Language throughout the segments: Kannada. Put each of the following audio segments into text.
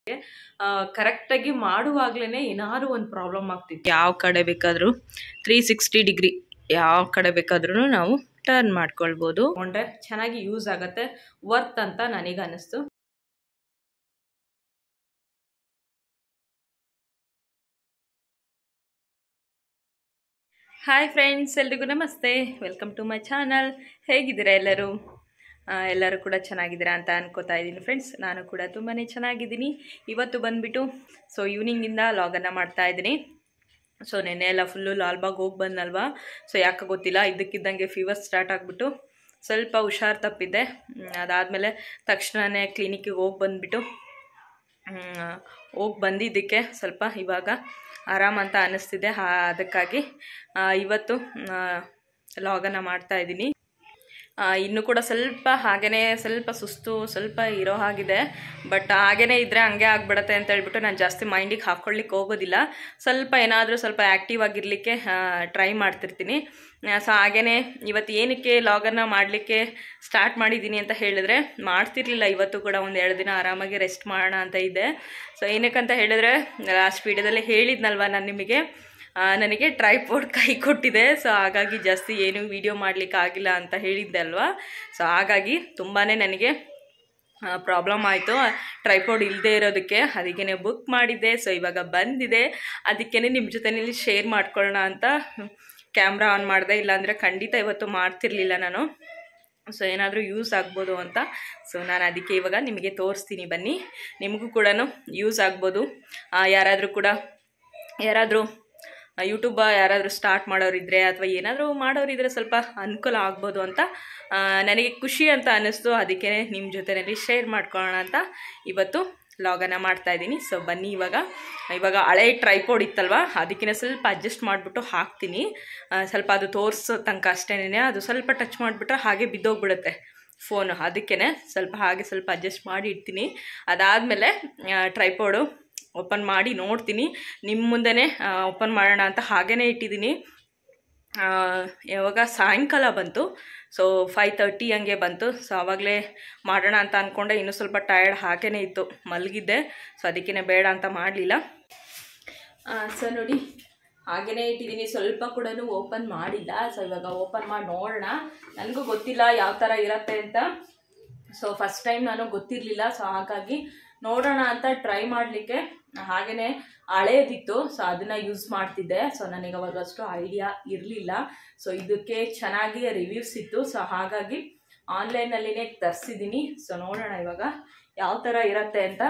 ಕರೆಕ್ಟಾಗಿ ಮಾಡುವಾಗಲೇ ಏನಾದ್ರು ಒಂದು ಪ್ರಾಬ್ಲಮ್ ಆಗ್ತಿತ್ತು ಯಾವ ಕಡೆ ಬೇಕಾದರೂ ತ್ರೀ ಸಿಕ್ಸ್ಟಿ ಡಿಗ್ರಿ ಯಾವ ಕಡೆ ಬೇಕಾದ್ರೂ ನಾವು ಟರ್ನ್ ಮಾಡ್ಕೊಳ್ಬೋದು ಕೊಂಡ್ರೆ ಚೆನ್ನಾಗಿ ಯೂಸ್ ಆಗುತ್ತೆ ವರ್ತ್ ಅಂತ ನನಗೆ ಅನ್ನಿಸ್ತು ಹಾಯ್ ಫ್ರೆಂಡ್ಸ್ ಎಲ್ರಿಗೂ ನಮಸ್ತೆ ವೆಲ್ಕಮ್ ಟು ಮೈ ಚಾನಲ್ ಹೇಗಿದ್ದೀರಾ ಎಲ್ಲರೂ ಆ, ಎಲ್ಲರೂ ಕೂಡ ಚೆನ್ನಾಗಿದ್ದೀರಾ ಅಂತ ಅನ್ಕೋತಾ ಇದ್ದೀನಿ ಫ್ರೆಂಡ್ಸ್ ನಾನು ಕೂಡ ತುಂಬಾ ಚೆನ್ನಾಗಿದ್ದೀನಿ ಇವತ್ತು ಬಂದುಬಿಟ್ಟು ಸೊ ಈವ್ನಿಂಗಿಂದ ಲಾಗನ್ನು ಮಾಡ್ತಾ ಇದ್ದೀನಿ ಸೊ ನೆನ್ನೆ ಎಲ್ಲ ಫುಲ್ಲು ಲಾಲ್ಬಾಗ್ ಹೋಗಿ ಬಂದಲ್ವಾ ಸೊ ಯಾಕೆ ಗೊತ್ತಿಲ್ಲ ಇದ್ದಕ್ಕಿದ್ದಂಗೆ ಫೀವರ್ ಸ್ಟಾರ್ಟ್ ಆಗಿಬಿಟ್ಟು ಸ್ವಲ್ಪ ಹುಷಾರು ತಪ್ಪಿದ್ದೆ ಅದಾದಮೇಲೆ ತಕ್ಷಣವೇ ಕ್ಲಿನಿಕ್ಕಿಗೆ ಹೋಗಿ ಬಂದುಬಿಟ್ಟು ಹೋಗಿ ಬಂದಿದ್ದಕ್ಕೆ ಸ್ವಲ್ಪ ಇವಾಗ ಆರಾಮ ಅಂತ ಅನ್ನಿಸ್ತಿದೆ ಹಾ ಅದಕ್ಕಾಗಿ ಆ, ಇವತ್ತು ಲಾಗನ್ನು ಮಾಡ್ತಾ ಇದ್ದೀನಿ ಇನ್ನು ಕೂಡ ಸ್ವಲ್ಪ ಹಾಗೇ ಸ್ವಲ್ಪ ಸುಸ್ತು ಸ್ವಲ್ಪ ಇರೋ ಹಾಗಿದೆ ಬಟ್ ಹಾಗೇ ಇದ್ದರೆ ಹಂಗೆ ಆಗಿಬಿಡತ್ತೆ ಅಂತ ಹೇಳ್ಬಿಟ್ಟು ನಾನು ಜಾಸ್ತಿ ಮೈಂಡಿಗೆ ಹಾಕ್ಕೊಳ್ಳಿಕ್ಕೆ ಹೋಗೋದಿಲ್ಲ ಸ್ವಲ್ಪ ಏನಾದರೂ ಸ್ವಲ್ಪ ಆ್ಯಕ್ಟಿವ್ ಆಗಿರಲಿಕ್ಕೆ ಟ್ರೈ ಮಾಡ್ತಿರ್ತೀನಿ ಸೊ ಹಾಗೇ ಇವತ್ತು ಏನಕ್ಕೆ ಲಾಗನ್ನು ಮಾಡಲಿಕ್ಕೆ ಸ್ಟಾರ್ಟ್ ಮಾಡಿದ್ದೀನಿ ಅಂತ ಹೇಳಿದ್ರೆ ಮಾಡ್ತಿರ್ಲಿಲ್ಲ ಇವತ್ತು ಕೂಡ ಒಂದು ಎರಡು ದಿನ ಆರಾಮಾಗಿ ರೆಸ್ಟ್ ಮಾಡೋಣ ಅಂತ ಇದ್ದೆ ಸೊ ಏನಕ್ಕಂತ ಹೇಳಿದ್ರೆ ಲಾಸ್ಟ್ ವೀಡಿಯೋದಲ್ಲಿ ಹೇಳಿದ್ನಲ್ವ ನಾನು ನಿಮಗೆ ಆ, ನನಗೆ ಟ್ರೈಪೋರ್ಡ್ ಕೈ ಕೊಟ್ಟಿದೆ ಸೊ ಹಾಗಾಗಿ ಜಾಸ್ತಿ ಏನು ವೀಡಿಯೋ ಮಾಡಲಿಕ್ಕೆ ಆಗಿಲ್ಲ ಅಂತ ಹೇಳಿದ್ದೆ ಅಲ್ವಾ ಸೊ ಹಾಗಾಗಿ ತುಂಬಾ ನನಗೆ ಪ್ರಾಬ್ಲಮ್ ಆಯಿತು ಟ್ರೈಪೋರ್ಡ್ ಇಲ್ಲದೆ ಇರೋದಕ್ಕೆ ಅದಕ್ಕೇ ಬುಕ್ ಮಾಡಿದ್ದೆ ಸೊ ಇವಾಗ ಬಂದಿದೆ ಅದಕ್ಕೇ ನಿಮ್ಮ ಜೊತೆಯಲ್ಲಿ ಶೇರ್ ಮಾಡ್ಕೊಳ್ಳೋಣ ಅಂತ ಕ್ಯಾಮ್ರಾ ಆನ್ ಮಾಡಿದೆ ಇಲ್ಲಾಂದರೆ ಖಂಡಿತ ಇವತ್ತು ಮಾಡ್ತಿರ್ಲಿಲ್ಲ ನಾನು ಸೊ ಏನಾದರೂ ಯೂಸ್ ಆಗ್ಬೋದು ಅಂತ ಸೊ ನಾನು ಅದಕ್ಕೆ ಇವಾಗ ನಿಮಗೆ ತೋರಿಸ್ತೀನಿ ಬನ್ನಿ ನಿಮಗೂ ಕೂಡ ಯೂಸ್ ಆಗ್ಬೋದು ಯಾರಾದರೂ ಕೂಡ ಯಾರಾದರೂ ಯೂಟ್ಯೂಬ ಯಾರಾದರೂ ಸ್ಟಾರ್ಟ್ ಮಾಡೋರಿದ್ದರೆ ಅಥವಾ ಏನಾದರೂ ಮಾಡೋರಿದ್ದರೆ ಸ್ವಲ್ಪ ಅನುಕೂಲ ಆಗ್ಬೋದು ಅಂತ ಆ, ನನಗೆ ಖುಷಿ ಅಂತ ಅನ್ನಿಸ್ತು ಅದಕ್ಕೆ ನಿಮ್ಮ ಜೊತೆಯಲ್ಲಿ ಶೇರ್ ಮಾಡ್ಕೊಳ್ಳೋಣ ಅಂತ ಇವತ್ತು ಲಾಗನ್ನು ಮಾಡ್ತಾ ಇದ್ದೀನಿ ಸೊ ಬನ್ನಿ ಇವಾಗ ಇವಾಗ ಹಳೆ ಟ್ರೈಪೋಡ್ ಇತ್ತಲ್ವ ಅದಕ್ಕಿಂತ ಸ್ವಲ್ಪ ಅಡ್ಜಸ್ಟ್ ಮಾಡಿಬಿಟ್ಟು ಹಾಕ್ತೀನಿ ಆ, ಸ್ವಲ್ಪ ಅದು ತೋರಿಸೋ ತನಕ ಅಷ್ಟೇನೆ ಅದು ಸ್ವಲ್ಪ ಟಚ್ ಮಾಡಿಬಿಟ್ರೆ ಹಾಗೆ ಬಿದ್ದೋಗ್ಬಿಡುತ್ತೆ ಫೋನು ಅದಕ್ಕೇ ಸ್ವಲ್ಪ ಹಾಗೆ ಸ್ವಲ್ಪ ಅಡ್ಜಸ್ಟ್ ಮಾಡಿ ಇಡ್ತೀನಿ ಅದಾದಮೇಲೆ ಟ್ರೈಪೋಡು ಓಪನ್ ಮಾಡಿ ನೋಡ್ತೀನಿ ನಿಮ್ಮ ಮುಂದೆನೇ ಓಪನ್ ಮಾಡೋಣ ಅಂತ ಹಾಗೇ ಇಟ್ಟಿದ್ದೀನಿ ಆ, ಯಾವಾಗ ಸಾಯಂಕಾಲ ಬಂತು ಸೊ ಫೈವ್ ತರ್ಟಿ ಹಂಗೆ ಬಂತು ಸೊ ಆವಾಗಲೇ ಮಾಡೋಣ ಅಂತ ಅಂದ್ಕೊಂಡೆ ಇನ್ನೂ ಸ್ವಲ್ಪ ಟಯರ್ಡ್ ಹಾಗೇ ಇತ್ತು ಮಲಗಿದ್ದೆ ಸೊ ಅದಕ್ಕೇ ಬೇಡ ಅಂತ ಮಾಡಲಿಲ್ಲ ಸೊ ನೋಡಿ ಹಾಗೇ ಇಟ್ಟಿದ್ದೀನಿ ಸ್ವಲ್ಪ ಕೂಡ ಓಪನ್ ಮಾಡಿಲ್ಲ ಸೊ ಇವಾಗ ಓಪನ್ ಮಾಡಿ ನೋಡೋಣ ನನಗೂ ಗೊತ್ತಿಲ್ಲ ಯಾವ ಥರ ಇರತ್ತೆ ಅಂತ ಸೊ ಫಸ್ಟ್ ಟೈಮ್ ನಾನು ಗೊತ್ತಿರಲಿಲ್ಲ ಸೊ ಹಾಗಾಗಿ ನೋಡೋಣ ಅಂತ ಟ್ರೈ ಮಾಡಲಿಕ್ಕೆ ಹಾಗೆಯೇ ಹಳೇದಿತ್ತು ಸೊ ಅದನ್ನು ಯೂಸ್ ಮಾಡ್ತಿದ್ದೆ ಸೊ ನನಗೆ ಅವಾಗ ಅಷ್ಟು ಐಡಿಯಾ ಇರಲಿಲ್ಲ ಸೊ ಇದಕ್ಕೆ ಚೆನ್ನಾಗಿ ರಿವ್ಯೂಸ್ ಇತ್ತು ಸೊ ಹಾಗಾಗಿ ಆನ್ಲೈನಲ್ಲಿನೇ ತರಿಸಿದ್ದೀನಿ ಸೊ ನೋಡೋಣ ಇವಾಗ ಯಾವ ಥರ ಇರತ್ತೆ ಅಂತ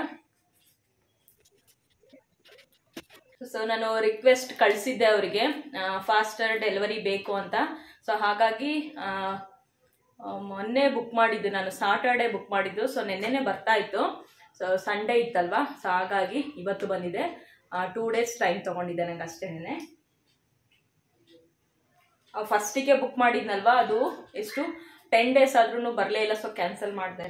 ಸೊ ನಾನು ರಿಕ್ವೆಸ್ಟ್ ಕಳಿಸಿದ್ದೆ ಅವರಿಗೆ ಫಾಸ್ಟರ್ ಡೆಲಿವರಿ ಬೇಕು ಅಂತ ಸೊ ಹಾಗಾಗಿ ಆ, ಆ, ಮೊನ್ನೆ ಬುಕ್ ಮಾಡಿದ್ದು ನಾನು ಸಾಟರ್ಡೆ ಬುಕ್ ಮಾಡಿದ್ದು ಸೊ ನಿನ್ನೆನೆ ಬರ್ತಾ ಇತ್ತು ಸೊ ಸಂಡೇ ಇತ್ತಲ್ವಾ ಸೊ ಹಾಗಾಗಿ ಇವತ್ತು ಬಂದಿದೆ ಟೂ ಡೇಸ್ ಟೈಮ್ ತೊಗೊಂಡಿದ್ದೆ ನಂಗೆ ಅಷ್ಟೇನೆ ಫಸ್ಟಿಗೆ ಬುಕ್ ಮಾಡಿದ್ನಲ್ವಾ ಅದು ಎಷ್ಟು ಟೆನ್ ಡೇಸ್ ಆದ್ರೂ ಬರಲೇ ಇಲ್ಲ ಸೊ ಕ್ಯಾನ್ಸಲ್ ಮಾಡಿದೆ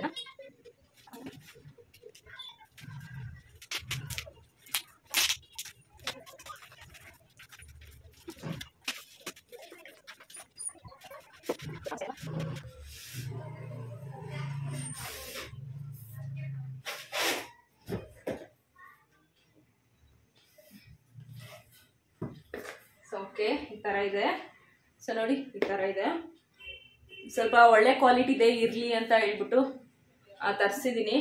ಸೊ ಓಕೆ ಈ ಥರ ಇದೆ ಸೊ ನೋಡಿ ಈ ಥರ ಇದೆ ಸ್ವಲ್ಪ ಒಳ್ಳೆ ಕ್ವಾಲಿಟಿ ಇದೆ ಇರಲಿ ಅಂತ ಹೇಳ್ಬಿಟ್ಟು ತರಿಸಿದ್ದೀನಿ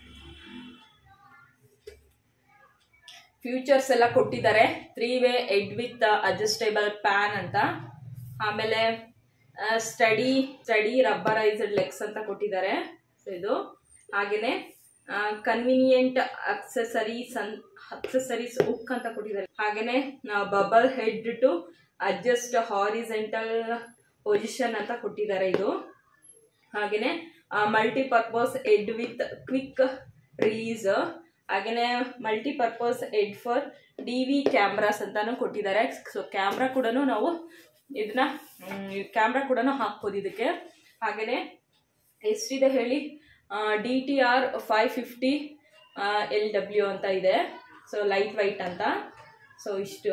ಫ್ಯೂಚರ್ಸ್ ಎಲ್ಲ ಕೊಟ್ಟಿದ್ದಾರೆ three way head with adjustable pan ಅಂತ ಆಮೇಲೆ ಸ್ಟಡಿ ಸ್ಟಡಿ ರಬ್ಬರೈಸ್ಡ್ ಲೆಗ್ಸ್ ಅಂತ ಕೊಟ್ಟಿದ್ದಾರೆ ಸೊ ಇದು ಹಾಗೆಯೇ ಕನ್ವಿನಿಯೆಂಟ್ ಅಕ್ಸೆಸರೀಸ್ ಅನ್ ಅಕ್ಸೆಸರೀಸ್ ಉಕ್ ಅಂತ ಕೊಟ್ಟಿದ್ದಾರೆ ಹಾಗೆಯೇ bubble head to adjust horizontal position ಅಂತ ಕೊಟ್ಟಿದ್ದಾರೆ ಇದು ಹಾಗೆಯೇ multipurpose head with quick release ಹಾಗೆಯೇ multipurpose head for D V cameras ಅಂತಾನು ಕೊಟ್ಟಿದ್ದಾರೆ ಸೊ ಕ್ಯಾಮ್ರಾ ಕೂಡ ನಾವು ಇದನ್ನ ಕ್ಯಾಮ್ರಾ ಕೂಡ ಹಾಕ್ಬೋದು ಇದಕ್ಕೆ ಹಾಗೆಯೇ ಎಷ್ಟಿದೆ ಹೇಳಿ D T R five fifty L W ಅಂತ ಇದೆ ಸೊ ಲೈಟ್ ವೈಟ್ ಅಂತ ಸೊ ಇಷ್ಟು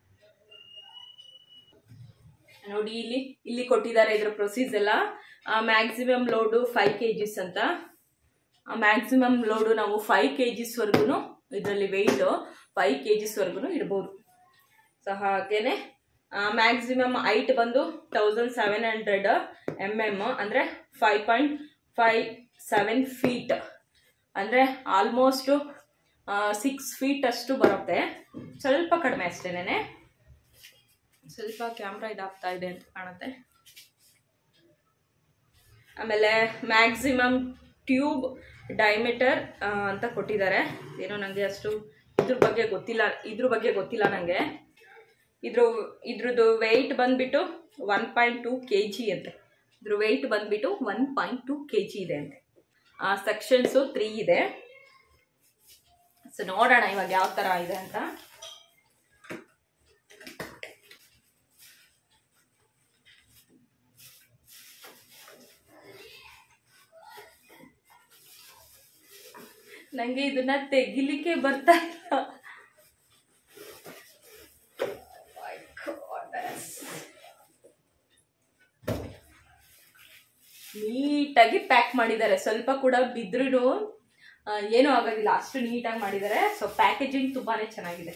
ನೋಡಿ ಇಲ್ಲಿ ಇಲ್ಲಿ ಕೊಟ್ಟಿದ್ದಾರೆ ಇದರ ಪ್ರೊಸೀಸ್ ಎಲ್ಲ maximum load five K Gs ಅಂತ ಮ್ಯಾಕ್ಸಿಮಮ್ ಲೋಡು ನಾವು ಫೈವ್ ಕೆ ಜಿಸ್ವರೆಗೂ ಇದರಲ್ಲಿ ವೆಯ್ಟು ಫೈವ್ ಕೆ ಜಿಸ್ವರೆಗೂ ಇಡ್ಬೋದು ಸೊ ಹಾಗೇನೆ ಮ್ಯಾಕ್ಸಿಮಮ್ ಹೈಟ್ ಬಂದು thousand seven hundred M M ಅಂದರೆ five point five seven feet ಅಂದರೆ ಆಲ್ಮೋಸ್ಟು ಸಿಕ್ಸ್ ಫೀಟ್ ಅಷ್ಟು ಬರುತ್ತೆ ಸ್ವಲ್ಪ ಕಡಿಮೆ ಅಷ್ಟೇನೆ ಸ್ವಲ್ಪ ಕ್ಯಾಮ್ರಾ ಇದಾಗ್ತಾ ಇದೆ ಅಂತ ಕಾಣುತ್ತೆ ಆಮೇಲೆ ಮ್ಯಾಕ್ಸಿಮಮ್ ಟ್ಯೂಬ್ ಡೈಮೀಟರ್ ಅಂತ ಕೊಟ್ಟಿದ್ದಾರೆ ಏನೋ ನನಗೆ ಅಷ್ಟು ಇದ್ರ ಬಗ್ಗೆ ಗೊತ್ತಿಲ್ಲ ಇದ್ರ ಬಗ್ಗೆ ಗೊತ್ತಿಲ್ಲ ನನಗೆ ಇದ್ರ ಇದ್ರದ್ದು ವೆಯ್ಟ್ ಬಂದ್ಬಿಟ್ಟು one point two K G ಅಂತೆ ಇದ್ರ ವೆಯ್ಟ್ ಬಂದ್ಬಿಟ್ಟು one point two K G ಇದೆ ಅಂತೆ ಸೆಕ್ಷನ್ಸು ತ್ರೀ ಇದೆ ಸೊ ನೋಡೋಣ ಇವಾಗ ಯಾವ ಥರ ಇದೆ ಅಂತ ನನಗೆ ಇದನ್ನ ತೆಗಿಲಿಕ್ಕೆ ಬರ್ತಾ ಇಲ್ಲ My goodness. ನೀಟಾಗಿ ಪ್ಯಾಕ್ ಮಾಡಿದ್ದಾರೆ ಸ್ವಲ್ಪ ಕೂಡ ಬಿದ್ರೂ ಏನೂ ಆಗೋದಿಲ್ಲ ಅಷ್ಟು ನೀಟಾಗಿ ಮಾಡಿದ್ದಾರೆ ಸೊ ಪ್ಯಾಕೇಜಿಂಗ್ ತುಂಬಾನೇ ಚೆನ್ನಾಗಿದೆ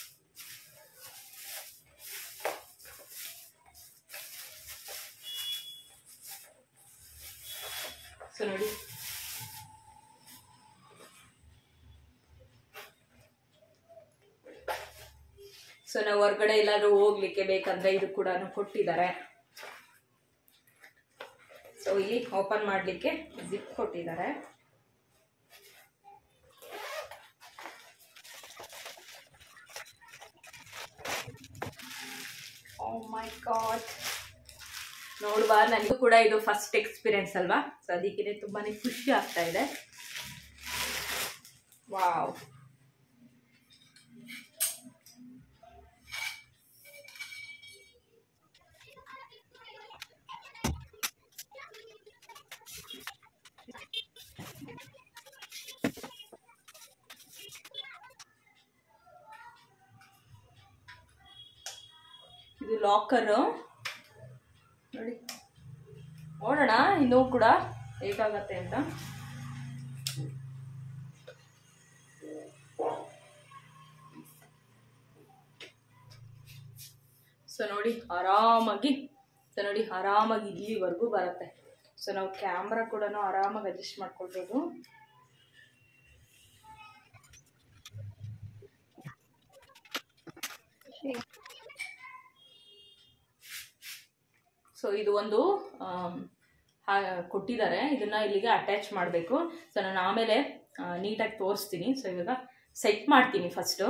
ಸೊ ನೋಡಿ ಸೊ ನಾವು ಹೊರಗಡೆ ಎಲ್ಲಾದ್ರೂ ಹೋಗ್ಲಿಕ್ಕೆ ಬೇಕಂದ್ರೆ ಇದು ಕೂಡ ಕೊಟ್ಟಿದ್ದಾರೆ ಸೊ ಇಲ್ಲಿ ಓಪನ್ ಮಾಡಲಿಕ್ಕೆ ಜಿಪ್ ಕೊಟ್ಟಿದ್ದಾರೆ ಓ ಮೈ ಗಾಡ್ ನೋಡುವ ನನಗೂ ಕೂಡ ಇದು ಫಸ್ಟ್ ಎಕ್ಸ್ಪೀರಿಯನ್ಸ್ ಅಲ್ವಾ ಸೊ ಅದಕ್ಕೆ ತುಂಬಾನೇ ಖುಷಿ ಆಗ್ತಾ ಇದೆ ವಾವ್ ಇದು ಲಾಕರು ನೋಡಿ ನೋಡೋಣ ಇನ್ನೂ ಕೂಡ ಹೇಗಾಗತ್ತೆ ಅಂತ ಸೊ ನೋಡಿ ಆರಾಮಾಗಿ ಸೊ ನೋಡಿ ಆರಾಮಾಗಿ ಇಲ್ಲಿವರೆಗೂ ಬರುತ್ತೆ ಸೊ ನಾವು ಕ್ಯಾಮ್ರಾ ಕೂಡ ಆರಾಮಾಗಿ ಅಡ್ಜಸ್ಟ್ ಮಾಡ್ಕೊಳ್ಬೋದು ಸೊ ಇದು ಒಂದು ಆಮ್, ಹಾ- ಕೊಟ್ಟಿದ್ದಾರೆ ಇದನ್ನ ಇಲ್ಲಿಗೆ ಅಟ್ಯಾಚ್ ಮಾಡಬೇಕು ಸೊ ನಾನು ಆಮೇಲೆ ನೀಟಾಗಿ ತೋರಿಸ್ತೀನಿ ಸೊ ಇವಾಗ ಸೆಟ್ ಮಾಡ್ತೀನಿ ಫಸ್ಟು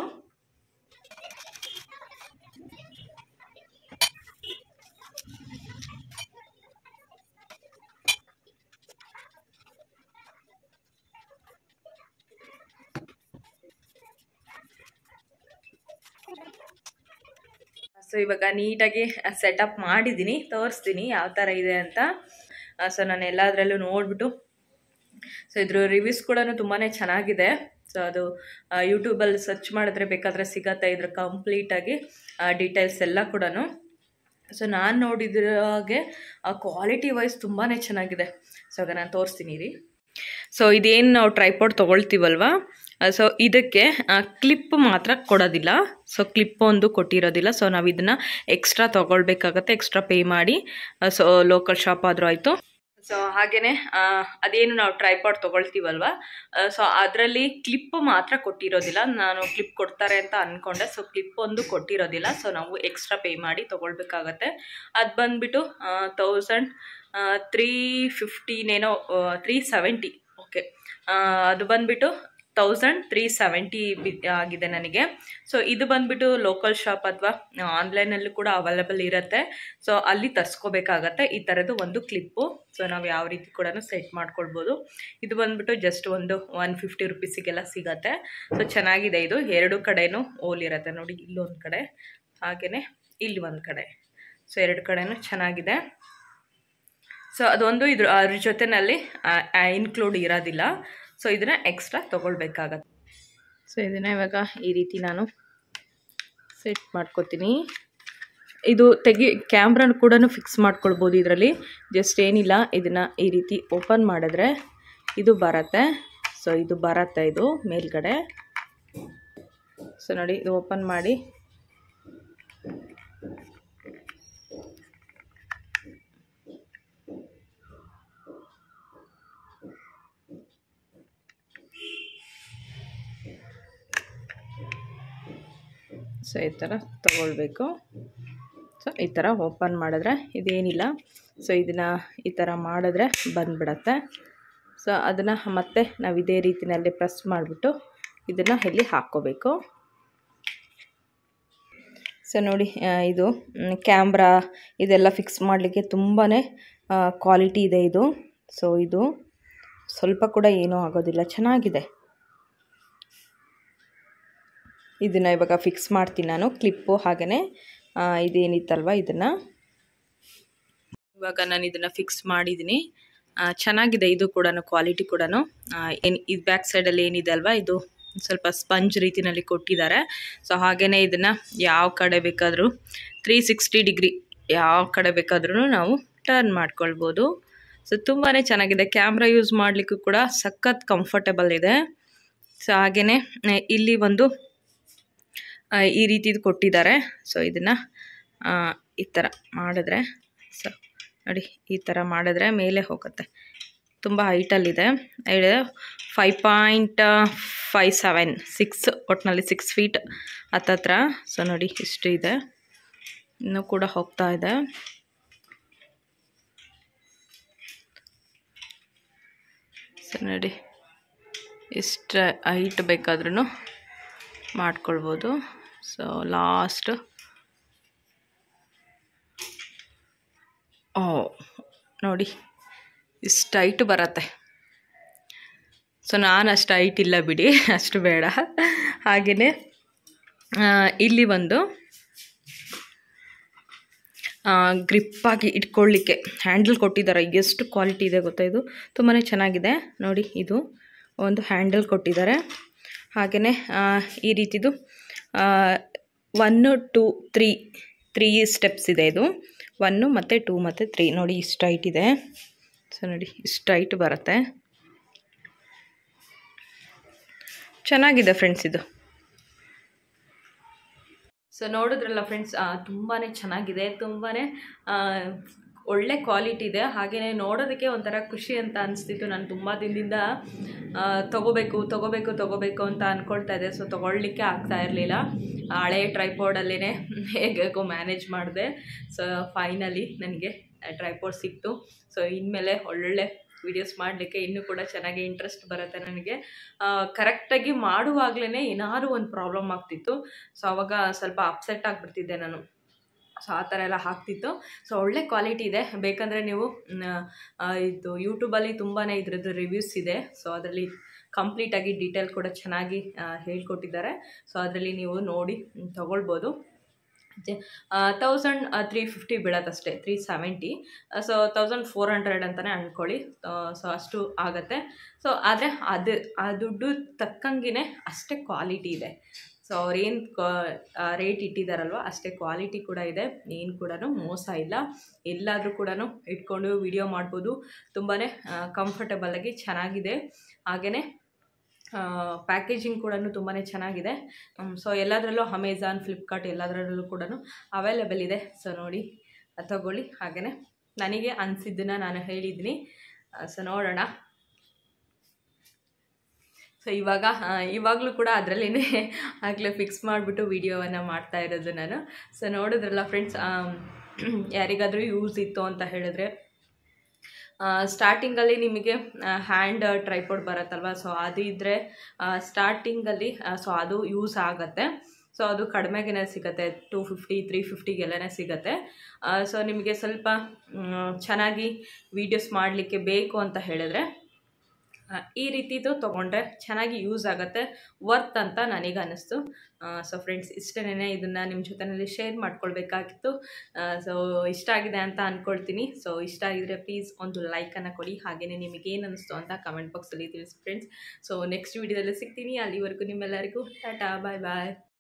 ಸೊ ಇವಾಗ ನೀಟಾಗಿ ಸೆಟಪ್ ಮಾಡಿದ್ದೀನಿ ತೋರಿಸ್ತೀನಿ ಯಾವ ಥರ ಇದೆ ಅಂತ ಸೊ ನಾನು ಎಲ್ಲದರಲ್ಲೂ ನೋಡಿಬಿಟ್ಟು ಸೊ ಇದ್ರ ರಿವ್ಯೂಸ್ ಕೂಡ ತುಂಬಾ ಚೆನ್ನಾಗಿದೆ ಸೊ ಅದು ಯೂಟ್ಯೂಬಲ್ಲಿ ಸರ್ಚ್ ಮಾಡಿದ್ರೆ ಬೇಕಾದರೆ ಸಿಗತ್ತೆ ಇದ್ರ ಕಂಪ್ಲೀಟಾಗಿ ಡೀಟೇಲ್ಸ್ ಎಲ್ಲ ಕೂಡ ಸೊ ನಾನು ನೋಡಿದ್ರ ಹಾಗೆ ಕ್ವಾಲಿಟಿ ವೈಸ್ ತುಂಬಾ ಚೆನ್ನಾಗಿದೆ ಸೊ ಆಗ ನಾನು ತೋರಿಸ್ತೀನಿ ರೀ ಸೊ ಇದೇನು ನಾವು ಟ್ರೈಪಾಡ್ ತೊಗೊಳ್ತೀವಲ್ವ ಸೊ ಇದಕ್ಕೆ ಕ್ಲಿಪ್ ಮಾತ್ರ ಕೊಡೋದಿಲ್ಲ ಸೊ ಕ್ಲಿಪ್ ಒಂದು ಕೊಟ್ಟಿರೋದಿಲ್ಲ ಸೊ ನಾವು ಇದನ್ನು ಎಕ್ಸ್ಟ್ರಾ ತೊಗೊಳ್ಬೇಕಾಗತ್ತೆ ಎಕ್ಸ್ಟ್ರಾ ಪೇ ಮಾಡಿ ಸೊ ಲೋಕಲ್ ಶಾಪ್ ಆದರೂ ಆಯಿತು ಸೊ ಹಾಗೆಯೇ ಅದೇನು ನಾವು ಟ್ರೈಪಾಡ್ ತೊಗೊಳ್ತೀವಲ್ವ ಸೊ ಅದರಲ್ಲಿ ಕ್ಲಿಪ್ ಮಾತ್ರ ಕೊಟ್ಟಿರೋದಿಲ್ಲ ನಾನು ಕ್ಲಿಪ್ ಕೊಡ್ತಾರೆ ಅಂತ ಅಂದ್ಕೊಂಡೆ ಸೊ ಕ್ಲಿಪ್ ಒಂದು ಕೊಟ್ಟಿರೋದಿಲ್ಲ ಸೊ ನಾವು ಎಕ್ಸ್ಟ್ರಾ ಪೇ ಮಾಡಿ ತೊಗೊಳ್ಬೇಕಾಗತ್ತೆ ಅದು ಬಂದುಬಿಟ್ಟು ತೌಸಂಡ್ ತ್ರೀ ಫಿಫ್ಟೀನೇನೋ ತ್ರೀ ಸೆವೆಂಟಿ ಓಕೆ ಅದು ಬಂದುಬಿಟ್ಟು ತೌಸಂಡ್ ತ್ರೀ ಸೆವೆಂಟಿ ಬಿ ಆಗಿದೆ ನನಗೆ ಸೊ ಇದು ಬಂದುಬಿಟ್ಟು ಲೋಕಲ್ ಶಾಪ್ ಅಥವಾ ಆನ್ಲೈನಲ್ಲೂ ಕೂಡ ಅವೈಲಬಲ್ ಇರುತ್ತೆ ಸೊ ಅಲ್ಲಿ ತರಿಸ್ಕೋಬೇಕಾಗತ್ತೆ ಈ ಥರದ್ದು ಒಂದು ಕ್ಲಿಪ್ಪು ಸೊ ನಾವು ಯಾವ ರೀತಿ ಕೂಡ ಸೆಟ್ ಮಾಡ್ಕೊಳ್ಬೋದು ಇದು ಬಂದುಬಿಟ್ಟು ಜಸ್ಟ್ ಒಂದು ಒನ್ ಫಿಫ್ಟಿ ರುಪೀಸಿಗೆಲ್ಲ ಸಿಗತ್ತೆ ಸೊ ಚೆನ್ನಾಗಿದೆ ಇದು ಎರಡು ಕಡೆನೂ ಓಲಿರುತ್ತೆ ನೋಡಿ ಇಲ್ಲೊಂದು ಕಡೆ ಹಾಗೆಯೇ ಇಲ್ಲಿ ಒಂದು ಕಡೆ ಸೊ ಎರಡು ಕಡೆನೂ ಚೆನ್ನಾಗಿದೆ ಸೊ ಅದೊಂದು ಇದ್ರ ಅದ್ರ ಜೊತೆನಲ್ಲಿ ಇನ್ಕ್ಲೂಡ್ ಇರೋದಿಲ್ಲ ಸೊ ಇದನ್ನು ಎಕ್ಸ್ಟ್ರಾ ತೊಗೊಳ್ಬೇಕಾಗತ್ತೆ ಸೊ ಇದನ್ನು ಇವಾಗ ಈ ರೀತಿ ನಾನು ಸೆಟ್ ಮಾಡ್ಕೋತೀನಿ ಇದು ತೆಗಿ ಕ್ಯಾಮ್ರನ ಕೂಡ ಫಿಕ್ಸ್ ಮಾಡ್ಕೊಳ್ಬೋದು ಇದರಲ್ಲಿ ಜಸ್ಟ್ ಏನಿಲ್ಲ ಇದನ್ನು ಈ ರೀತಿ ಓಪನ್ ಮಾಡಿದ್ರೆ ಇದು ಬರತ್ತೆ ಸೊ ಇದು ಬರತ್ತೆ ಇದು ಮೇಲ್ಗಡೆ ಸೊ ನೋಡಿ ಇದು ಓಪನ್ ಮಾಡಿ ಸೊ ಈ ಥರ ತಗೊಳ್ಬೇಕು ಸೊ ಈ ಥರ ಓಪನ್ ಮಾಡಿದ್ರೆ ಇದೇನಿಲ್ಲ ಸೊ ಇದನ್ನು ಈ ಥರ ಮಾಡಿದ್ರೆ ಬಂದುಬಿಡತ್ತೆ ಸೊ ಅದನ್ನು ಮತ್ತೆ ನಾವು ಇದೇ ರೀತಿಯಲ್ಲಿ ಪ್ರೆಸ್ ಮಾಡಿಬಿಟ್ಟು ಇದನ್ನು ಇಲ್ಲಿ ಹಾಕ್ಕೋಬೇಕು ಸೊ ನೋಡಿ ಆ, ಇದು ಕ್ಯಾಮ್ರಾ ಇದೆಲ್ಲ ಫಿಕ್ಸ್ ಮಾಡಲಿಕ್ಕೆ ತುಂಬಾ ಕ್ವಾಲಿಟಿ ಇದೆ ಇದು ಸೊ ಇದು ಸ್ವಲ್ಪ ಕೂಡ ಏನೂ ಆಗೋದಿಲ್ಲ ಚೆನ್ನಾಗಿದೆ ಇದನ್ನು ಇವಾಗ ಫಿಕ್ಸ್ ಮಾಡ್ತೀನಿ ನಾನು ಕ್ಲಿಪ್ಪು ಹಾಗೆಯೇ ಇದೇನಿತ್ತಲ್ವ ಇದನ್ನು ಇವಾಗ ನಾನು ಇದನ್ನು ಫಿಕ್ಸ್ ಮಾಡಿದ್ದೀನಿ ಆ, ಚೆನ್ನಾಗಿದೆ ಇದು ಕೂಡ ಕ್ವಾಲಿಟಿ ಕೂಡ ಏನು ಇದು ಬ್ಯಾಕ್ ಸೈಡಲ್ಲಿ ಏನಿದೆ ಅಲ್ವಾ ಇದು ಸ್ವಲ್ಪ ಸ್ಪಂಜ್ ರೀತಿನಲ್ಲಿ ಕೊಟ್ಟಿದ್ದಾರೆ ಸೊ ಹಾಗೆಯೇ ಇದನ್ನು ಯಾವ ಕಡೆ ಬೇಕಾದರೂ ತ್ರೀ ಸಿಕ್ಸ್ಟಿ ಡಿಗ್ರಿ ಯಾವ ಕಡೆ ಬೇಕಾದ್ರೂ ನಾವು ಟರ್ನ್ ಮಾಡ್ಕೊಳ್ಬೋದು ಸೊ ತುಂಬಾ ಚೆನ್ನಾಗಿದೆ ಕ್ಯಾಮ್ರಾ ಯೂಸ್ ಮಾಡಲಿಕ್ಕೂ ಕೂಡ ಸಖತ್ ಕಂಫರ್ಟಬಲ್ ಇದೆ ಸೊ ಹಾಗೆಯೇ ಇಲ್ಲಿ ಒಂದು ಆ, ಈ ರೀತಿದು ಕೊಟ್ಟಿದ್ದಾರೆ ಸೊ ಇದನ್ನು ಈ ಥರ ಮಾಡಿದ್ರೆ ಸೊ ನೋಡಿ ಈ ಥರ ಮಾಡಿದ್ರೆ ಮೇಲೆ ಹೋಗುತ್ತೆ ತುಂಬ ಹೈಟಲ್ಲಿದೆ five point five seven six ಒಟ್ಟಿನಲ್ಲಿ ಸಿಕ್ಸ್ ಫೀಟ್ ಹತ್ತತ್ರ ಸೊ ನೋಡಿ ಇಷ್ಟು ಇದೆ ಇನ್ನೂ ಕೂಡ ಹೋಗ್ತಾ ಇದೆ ಸೊ ನೋಡಿ ಇಷ್ಟು ಹೈಟ್ ಬೇಕಾದ್ರೂ ಮಾಡ್ಕೊಳ್ಬೋದು ಸೊ ಲಾಸ್ಟ್ ಓ ನೋಡಿ ಇಷ್ಟು ಹೈಟ್ ಬರತ್ತೆ ಸೊ ನಾನು ಅಷ್ಟು ಹೈಟ್ ಇಲ್ಲ ಬಿಡಿ ಅಷ್ಟು ಬೇಡ ಹಾಗೆಯೇ ಇಲ್ಲಿ ಒಂದು ಗ್ರಿಪ್ಪಾಗಿ ಇಟ್ಕೊಳ್ಳಿಕ್ಕೆ ಹ್ಯಾಂಡಲ್ ಕೊಟ್ಟಿದ್ದಾರೆ ಎಷ್ಟು ಕ್ವಾಲಿಟಿ ಇದೆ ಗೊತ್ತಾ ಇದು ತುಂಬಾ ಚೆನ್ನಾಗಿದೆ ನೋಡಿ ಇದು ಒಂದು ಹ್ಯಾಂಡಲ್ ಕೊಟ್ಟಿದ್ದಾರೆ ಹಾಗೆಯೇ ಈ ರೀತಿದು one two three three steps ಇದೆ ಇದು ಒನ್ನು ಮತ್ತು ಟೂ ಮತ್ತು ತ್ರೀ ನೋಡಿ ಇಷ್ಟು ಹೈಟ್ ಇದೆ ಸೊ ನೋಡಿ ಇಷ್ಟು ಹೈಟ್ ಬರುತ್ತೆ ಚೆನ್ನಾಗಿದೆ ಫ್ರೆಂಡ್ಸ್ ಇದು ಸೊ ನೋಡಿದ್ರಲ್ಲ ಫ್ರೆಂಡ್ಸ್ ತುಂಬಾ ಚೆನ್ನಾಗಿದೆ ತುಂಬಾ ಒಳ್ಳೆ ಕ್ವಾಲಿಟಿ ಇದೆ ಹಾಗೆಯೇ ನೋಡೋದಕ್ಕೆ ಒಂಥರ ಖುಷಿ ಅಂತ ಅನಿಸ್ತಿತ್ತು ನಾನು ತುಂಬ ದಿನದಿಂದ ಆ, ತಗೋಬೇಕು ತಗೋಬೇಕು ತಗೋಬೇಕು ಅಂತ ಅಂದ್ಕೊಳ್ತಾ ಇದ್ದೆ ಸೊ ತೊಗೊಳ್ಲಿಕ್ಕೆ ಆಗ್ತಾ ಇರಲಿಲ್ಲ ಹಳೆ ಟ್ರೈಪೋರ್ಡಲ್ಲೇ ಹೇಗೇಗೋ ಮ್ಯಾನೇಜ್ ಮಾಡಿದೆ ಸೊ ಫೈನಲಿ ನನಗೆ ಟ್ರೈಪೋರ್ಡ್ ಸಿಕ್ತು ಸೊ ಇನ್ಮೇಲೆ ಒಳ್ಳೊಳ್ಳೆ ವೀಡಿಯೋಸ್ ಮಾಡಲಿಕ್ಕೆ ಇನ್ನೂ ಕೂಡ ಚೆನ್ನಾಗಿ ಇಂಟ್ರೆಸ್ಟ್ ಬರುತ್ತೆ ನನಗೆ ಕರೆಕ್ಟಾಗಿ ಮಾಡುವಾಗಲೇ ಏನಾದ್ರು ಒಂದು ಪ್ರಾಬ್ಲಮ್ ಆಗ್ತಿತ್ತು ಸೊ ಅವಾಗ ಸ್ವಲ್ಪ ಅಪ್ಸೆಟ್ ಆಗಿಬಿಡ್ತಿದ್ದೆ ನಾನು ಸೊ ಆ ಥರ ಎಲ್ಲ ಆಗ್ತಿತ್ತು ಸೊ ಒಳ್ಳೆ ಕ್ವಾಲಿಟಿ ಇದೆ ಬೇಕಂದರೆ ನೀವು ಮ್, ಆ, ಇದು ಯೂಟ್ಯೂಬಲ್ಲಿ ತುಂಬಾ ಇದ್ರದ್ದು ರಿವ್ಯೂಸ್ ಇದೆ ಸೊ ಅದರಲ್ಲಿ ಕಂಪ್ಲೀಟಾಗಿ ಡೀಟೇಲ್ ಕೂಡ ಚೆನ್ನಾಗಿ ಆ, ಹೇಳ್ಕೊಟ್ಟಿದ್ದಾರೆ ಸೊ ಅದರಲ್ಲಿ ನೀವು ನೋಡಿ ಮ್, ತಗೊಳ್ಬೋದು ತೌಸಂಡ್ ತ್ರೀ ಫಿಫ್ಟಿ ಬೀಳತ್ತಷ್ಟೇ three seventy so thousand four hundred ಅಂತಲೇ ಅಂದ್ಕೊಳ್ಳಿ ಸೊ ಅಷ್ಟು ಆಗುತ್ತೆ ಸೊ ಆದರೆ ಅದು ಆ ದುಡ್ಡು ತಕ್ಕಂಗೆ ಅಷ್ಟೇ ಕ್ವಾಲಿಟಿ ಇದೆ ಸೊ ಅವ್ರೇನು ರೇಟ್ ಇಟ್ಟಿದ್ದಾರಲ್ವ ಅಷ್ಟೇ ಕ್ವಾಲಿಟಿ ಕೂಡ ಇದೆ ಏನು ಕೂಡ ಮೋಸ ಇಲ್ಲ ಎಲ್ಲಾದರೂ ಕೂಡ ಇಟ್ಕೊಂಡು ವಿಡಿಯೋ ಮಾಡ್ಬೋದು ತುಂಬಾ ಕಂಫರ್ಟಬಲಾಗಿ ಚೆನ್ನಾಗಿದೆ ಹಾಗೆಯೇ ಪ್ಯಾಕೇಜಿಂಗ್ ಕೂಡ ತುಂಬಾ ಚೆನ್ನಾಗಿದೆ ಸೊ ಎಲ್ಲದರಲ್ಲೂ ಅಮೆಝಾನ್ ಫ್ಲಿಪ್ಕಾರ್ಟ್ ಎಲ್ಲದರಲ್ಲೂ ಕೂಡ ಅವೈಲೇಬಲ್ ಇದೆ ಸೊ ನೋಡಿ ಅದ್ ತಗೊಳ್ಳಿ ಹಾಗೆಯೇ ನನಗೆ ಅನಿಸಿದ್ದನ್ನು ನಾನು ಹೇಳಿದ್ದೀನಿ ಸೊ ನೋಡೋಣ ಸೊ ಇವಾಗ ಇವಾಗಲೂ ಕೂಡ ಅದರಲ್ಲೇ ಆಗಲೇ ಫಿಕ್ಸ್ ಮಾಡಿಬಿಟ್ಟು ವಿಡಿಯೋವನ್ನು ಮಾಡ್ತಾ ಇರೋದು ನಾನು ಸೊ ನೋಡಿದ್ರಲ್ಲ ಫ್ರೆಂಡ್ಸ್ ಯಾರಿಗಾದರೂ ಯೂಸ್ ಇತ್ತು ಅಂತ ಹೇಳಿದ್ರೆ ಸ್ಟಾರ್ಟಿಂಗಲ್ಲಿ ನಿಮಗೆ ಹ್ಯಾಂಡ್ ಟ್ರೈಪೋರ್ಡ್ ಬರುತ್ತಲ್ವ ಸೊ ಅದು ಇದ್ದರೆ ಸ್ಟಾರ್ಟಿಂಗಲ್ಲಿ ಸೊ ಅದು ಯೂಸ್ ಆಗುತ್ತೆ ಸೊ ಅದು ಕಡಿಮೆಗೆ ಸಿಗುತ್ತೆ ಟೂ ಫಿಫ್ಟಿ ತ್ರೀ ಫಿಫ್ಟಿಗೆಲ್ಲನೇ ಸಿಗುತ್ತೆ ಸೊ ನಿಮಗೆ ಸ್ವಲ್ಪ ಮ್, ಚೆನ್ನಾಗಿ ವೀಡಿಯೋಸ್ ಮಾಡಲಿಕ್ಕೆ ಬೇಕು ಅಂತ ಹೇಳಿದ್ರೆ ಆ, ಈ ರೀತಿದು ತೊಗೊಂಡ್ರೆ ಚೆನ್ನಾಗಿ ಯೂಸ್ ಆಗುತ್ತೆ ವರ್ತ್ ಅಂತ ನನಗೆ ಅನ್ನಿಸ್ತು ಸೊ ಫ್ರೆಂಡ್ಸ್ ಇಷ್ಟನೇ ಇದನ್ನು ನಿಮ್ಮ ಜೊತೆಯಲ್ಲಿ ಶೇರ್ ಮಾಡ್ಕೊಳ್ಬೇಕಾಗಿತ್ತು ಸೊ ಇಷ್ಟ ಆಗಿದೆ ಅಂತ ಅಂದ್ಕೊಳ್ತೀನಿ ಸೊ ಇಷ್ಟ ಆಗಿದ್ರೆ ಪ್ಲೀಸ್ ಒಂದು ಲೈಕನ್ನು ಕೊಡಿ ಹಾಗೆಯೇ ನಿಮಗೆ ಏನು ಅನ್ನಿಸ್ತು ಅಂತ ಕಮೆಂಟ್ ಬಾಕ್ಸಲ್ಲಿ ತಿಳಿಸಿ ಫ್ರೆಂಡ್ಸ್ ಸೊ ನೆಕ್ಸ್ಟ್ ವೀಡಿಯೋದಲ್ಲಿ ಸಿಗ್ತೀನಿ ಅಲ್ಲಿವರೆಗೂ ನಿಮ್ಮೆಲ್ಲರಿಗೂ ಟಾಟಾ ಬಾಯ್ ಬಾಯ್